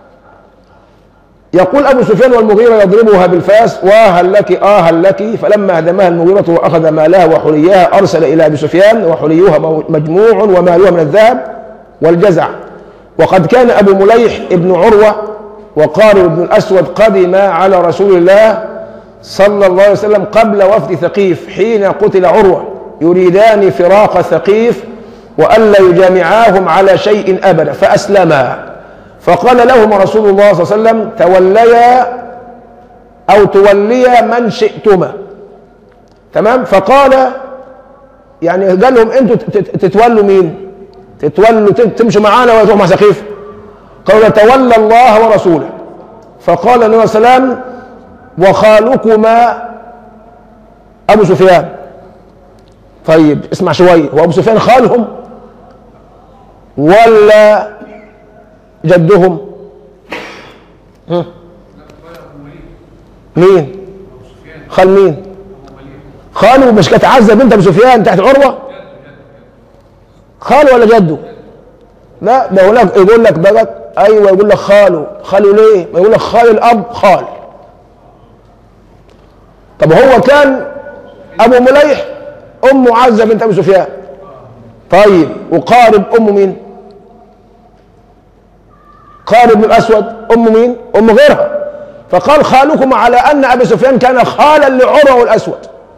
يقول ابو سفيان والمغيره يضربها بالفاس واهل لك آها لك فلما هدمها المغيره واخذ مالها وحليها ارسل الى ابي سفيان وحليها مجموع ومالها من الذهب والجزع وقد كان ابو مليح ابن عروه وقارب بن الاسود قدم على رسول الله صلى الله عليه وسلم قبل وفد ثقيف حين قتل عروه يريدان فراق ثقيف والا يجامعاهم على شيء ابدا فاسلما فقال لهم رسول الله صلى الله عليه وسلم توليا او توليا من شئتما تمام فقال يعني قال لهم انتوا تتولوا مين تتولوا تمشوا معانا ولا تروحوا مع سقيف قالوا تولى الله ورسوله فقال النبي صلى الله عليه وسلم وخالكما ابو سفيان طيب اسمع شويه هو ابو سفيان خالهم ولا جدهم ها؟ مين خال مين خاله مش كانت عزه بنت ابو سفيان تحت عروه خاله ولا جده لا ده هناك يقول لك بقى ايوه يقول لك خاله خاله ليه ما يقول لك خال الاب خال طب هو كان ابو مليح امه عزه بنت ابي سفيان طيب وقارب امه مين قارب بن الاسود ام مين ام غيرها فقال خالكم على ان ابي سفيان كان خالا لعروه والاسود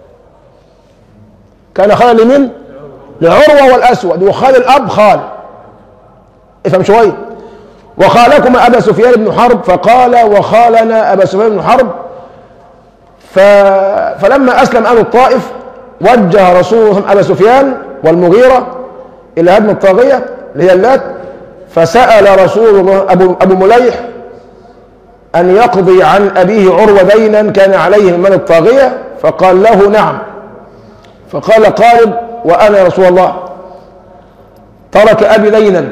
كان خالا لمين لعروه والاسود وخال الاب خال افهم شويه وخالكم ابا سفيان بن حرب فقال وخالنا ابا سفيان بن حرب ف... فلما اسلم اهل الطائف وجه رسولهم ابا سفيان والمغيره الى هدم الطاغيه اللي هي اللات فسال رسول الله ابو ابو مليح ان يقضي عن ابيه عروه دينا كان عليه من الطاغيه فقال له نعم فقال قارب وانا يا رسول الله ترك ابي دينا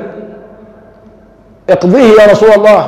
اقضيه يا رسول الله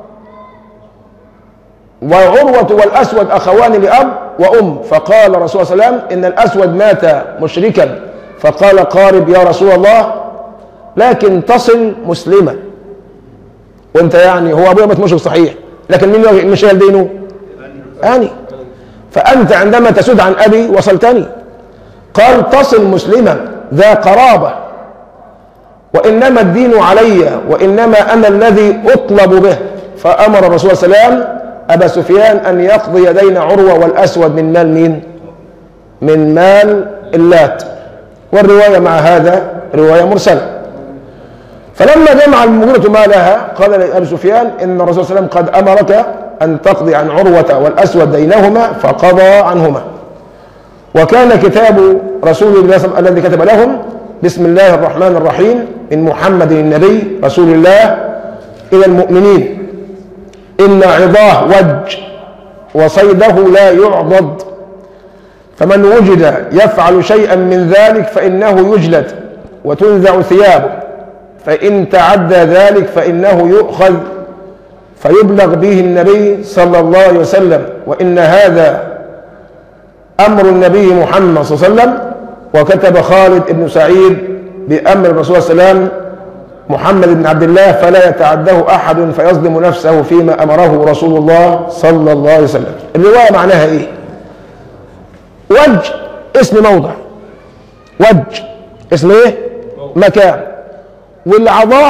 وعروة والأسود أخوان لأب وأم فقال الرسول صلى الله عليه وسلم إن الأسود مات مشركا فقال قارب يا رسول الله لكن تصل مسلمة وانت يعني هو أبويا مات مشرك صحيح لكن مين مش شايل دينه أني فأنت عندما تسد عن أبي وصلتني قال تصل مسلما ذا قرابة وإنما الدين علي وإنما أنا الذي أطلب به فأمر الرسول صلى الله عليه وسلم أبا سفيان أن يقضي دين عروة والأسود من مال مين من مال اللات والرواية مع هذا رواية مرسلة فلما جمع المغيرة مالها قال لأبي سفيان إن الرسول صلى الله عليه وسلم قد أمرك أن تقضي عن عروة والأسود دينهما فقضى عنهما وكان كتاب رسول الله صلى الله عليه وسلم الذي كتب لهم بسم الله الرحمن الرحيم من محمد النبي رسول الله إلى المؤمنين إن عظاه وج وصيده لا يعضد فمن وجد يفعل شيئا من ذلك فإنه يجلد وتنزع ثيابه فإن تعدى ذلك فإنه يؤخذ فيبلغ به النبي صلى الله عليه وسلم وإن هذا أمر النبي محمد صلى الله عليه وسلم وكتب خالد بن سعيد بأمر الرسول صلى الله عليه وسلم محمد بن عبد الله فلا يتعده أحد فيظلم نفسه فيما أمره رسول الله صلى الله عليه وسلم الرواية معناها إيه وجه اسم موضع وجه اسم إيه مكان والعضاه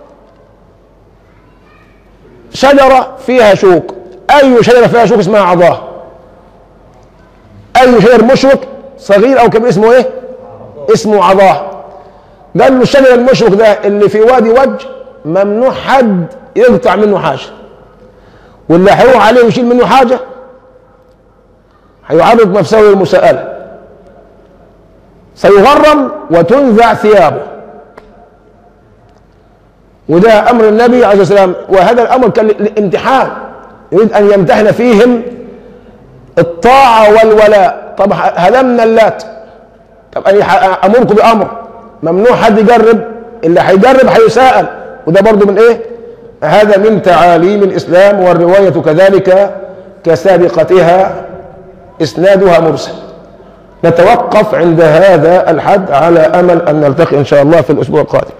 شجرة فيها شوك أي شجرة فيها شوك اسمها عضاه أي شجر مشرك صغير أو كبير اسمه إيه اسمه عضاه قال له الشجر المشرك ده اللي في وادي وجه ممنوع حد يقطع منه حاجة واللي هيروح عليه ويشيل منه حاجة هيعرض نفسه للمساءلة سيغرم وتنزع ثيابه وده امر النبي عليه الصلاه والسلام وهذا الامر كان الامتحان يريد ان يمتحن فيهم الطاعه والولاء طب هلمنا اللات طب انا امركم بامر ممنوع حد يجرب اللي هيجرب هيساءل وده برضو من ايه هذا من تعاليم الاسلام والروايه كذلك كسابقتها اسنادها مرسل نتوقف عند هذا الحد على امل ان نلتقي ان شاء الله في الاسبوع القادم